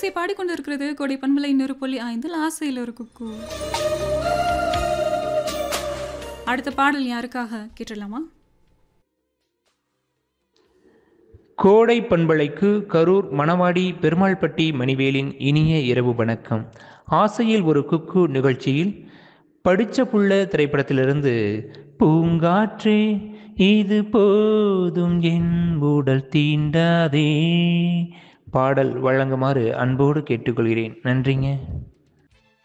இசை பாடிக்கொண்டிருக்கிறது கோடை பண்பலை இன்னொரு புள்ளி ஐந்தில் ஆசையில் ஒரு குக்கு அடுத்த பாடல் யாருக்காக கேட்டுடலாமா கோடை பண்பலைக்கு கரூர் மணவாடி பெருமாள்பட்டி மணிவேலின் இனிய இரவு வணக்கம் ஆசையில் ஒரு குக்கு நிகழ்ச்சியில் படிச்ச புள்ள திரைப்படத்திலிருந்து பூங்காற்றே இது போதும் என் உடல் தீண்டாதே பாடல் வழங்குமாறு அன்போடு கேட்டுக்கொள்கிறேன் நன்றிங்க